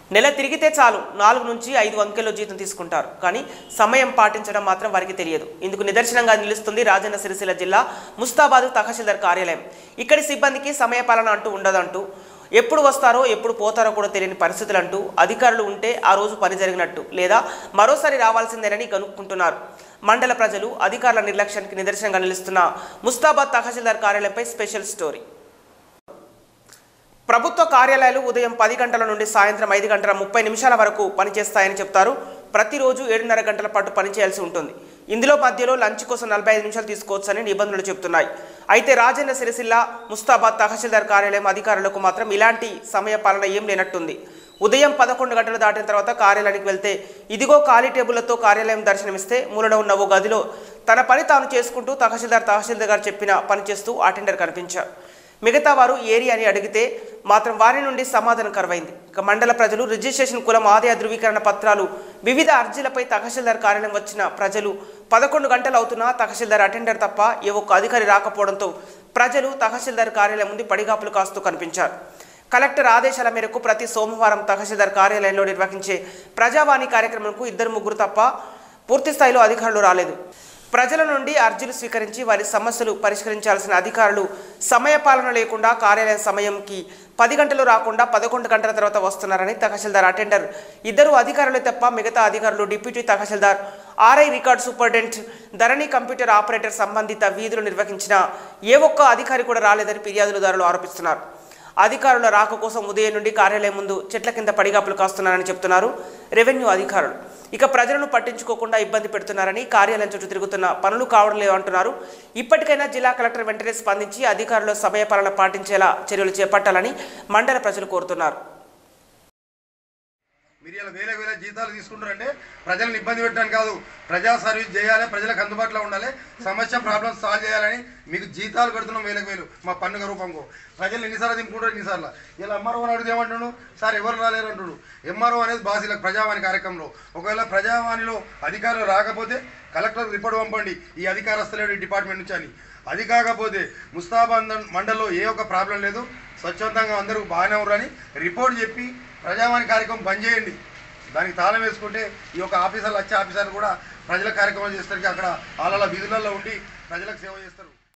నెల తిరిగితే చాలు నాలుగు నుంచి ఐదు అంకెల్లో జీతం తీసుకుంటారు కానీ సమయం పాటించడం మాత్రం వారికి తెలియదు ఇందుకు నిదర్శనంగా నిలుస్తుంది రాజన్న సిరిసిల్ల జిల్లా ముస్తాబాదు తహసీల్దార్ కార్యాలయం ఇక్కడి సిబ్బందికి సమయపాలన అంటూ ఉండదంటూ ఎప్పుడు వస్తారో ఎప్పుడు పోతారో కూడా తెలియని పరిస్థితులు అంటూ అధికారులు ఉంటే ఆ రోజు పని జరిగినట్టు లేదా మరోసారి రావాల్సిందేనని కనుక్కుంటున్నారు మండల ప్రజలు అధికారుల నిర్లక్ష్యానికి నిదర్శనంగా నిలుస్తున్న ముస్తాబాద్ తహసీల్దార్ కార్యాలయంపై స్పెషల్ స్టోరీ ప్రభుత్వ కార్యాలయాలు ఉదయం పది గంటల నుండి సాయంత్రం ఐదు గంటల ముప్పై నిమిషాల వరకు పనిచేస్తాయని చెప్తారు ప్రతిరోజు ఏడున్నర గంటల పాటు పనిచేయాల్సి ఉంటుంది ఇందులో మధ్యలో లంచ్ కోసం నలభై ఐదు నిమిషాలు తీసుకోవచ్చని నిబంధనలు చెప్తున్నాయి అయితే రాజన్న సిరిసిల్ల ముస్తాబాద్ తహసీల్దార్ కార్యాలయం అధికారులకు మాత్రం ఇలాంటి సమయ పాలన ఏం లేనట్టుంది ఉదయం పదకొండు గంటలు దాటిన తర్వాత కార్యాలయానికి వెళ్తే ఇదిగో ఖాళీ టేబుళ్లతో కార్యాలయం దర్శనమిస్తే మూలన ఉన్న ఓ గదిలో తన పని తాను చేసుకుంటూ తహసీల్దార్ తహసీల్దార్ గారు చెప్పిన పని చేస్తూ అటెండర్ కనిపించారు మిగతా వారు ఏరి అని అడిగితే మాత్రం వారి నుండి సమాధానం కరువైంది ఇక మండల ప్రజలు రిజిస్ట్రేషన్ కులం ఆదాయ ధృవీకరణ పత్రాలు వివిధ అర్జీలపై తహసీల్దార్ కార్యాలయం వచ్చిన ప్రజలు పదకొండు గంటలు అవుతున్నా తహసీల్దార్ అటెండర్ తప్ప ఏ ఒక్క అధికారి రాకపోవడంతో ప్రజలు తహసీల్దార్ కార్యాలయం ముందు పడిగాపులు కాస్తూ కనిపించారు కలెక్టర్ ఆదేశాల మేరకు ప్రతి సోమవారం తహసీల్దార్ కార్యాలయంలో నిర్వహించే ప్రజావాణి కార్యక్రమంకు ఇద్దరు ముగ్గురు తప్ప పూర్తి స్థాయిలో అధికారులు రాలేదు ప్రజల నుండి అర్జీలు స్వీకరించి వారి సమస్యలు పరిష్కరించాల్సిన అధికారులు సమయపాలన లేకుండా కార్యాలయం సమయంకి పది గంటలు రాకుండా పదకొండు గంటల తర్వాత వస్తున్నారని తహసీల్దార్ అటెండర్ ఇద్దరు అధికారులు తప్ప మిగతా అధికారులు deputy tahsildar RI record superintendent Dharani computer operator సంబంధిత వీధులు నిర్వహించిన ఏ ఒక్క అధికారి కూడా రాలేదని ఫిర్యాదులదారులు ఆరోపిస్తున్నారు అధికారుల రాక కోసం ఉదయం నుండి కార్యాలయం ముందు చెట్ల కింద పడిగాపులు కాస్తున్నారని చెప్తున్నారు రెవెన్యూ అధికారులు ఇక ప్రజలను పట్టించుకోకుండా ఇబ్బంది పెడుతున్నారని కార్యాలయం చుట్టూ తిరుగుతున్న పనులు కావడం లేవు అంటున్నారు ఇప్పటికైనా జిల్లా కలెక్టర్ వెంటనే స్పందించి అధికారుల సమయపాలన పాటించేలా చర్యలు చేపట్టాలని మండల ప్రజలు కోరుతున్నారు మీరు ఇలా వేల వేల జీతాలు తీసుకుంటారంటే ప్రజలను ఇబ్బంది పెట్టడానికి కాదు ప్రజా సర్వీస్ చేయాలి ప్రజలకు అందుబాటులో ఉండాలి సమస్య ప్రాబ్లమ్స్ సాల్వ్ చేయాలని మీకు జీతాలు పెడుతున్నాం వేలకు వేలు మా పండుగ రూపంలో ప్రజలు ఎన్నిసార్లు దింపుకుంటారు ఎన్నిసార్లు ఇలా ఎంఆర్ఓ అడిగితే ఏమంటున్నాడు సార్ ఎవరు రాలేరు అంటుడు ఎంఆర్ఓ అనేది బాసీలకు ప్రజావాణి కార్యక్రమంలో ఒకవేళ ప్రజావాణిలో అధికారులు రాకపోతే కలెక్టర్ రిపోర్ట్ పంపండి ఈ అధికారస్తులేడు ఈ డిపార్ట్మెంట్ నుంచి అని అది కాకపోతే ముస్తాబాద్ మండల్లో ఏ ఒక్క ప్రాబ్లం లేదు స్వచ్ఛందంగా అందరూ బాగానే ఉన్నారని రిపోర్ట్ చెప్పి ప్రజావాణి కార్యక్రమం బంద్ చేయండి దానికి తాళం వేసుకుంటే ఈ యొక్క ఆఫీసర్లు వచ్చే ఆఫీసర్లు కూడా ప్రజల కార్యక్రమం చేస్తారు అక్కడ వాళ్ళ వీధులలో ఉండి ప్రజలకు సేవ చేస్తారు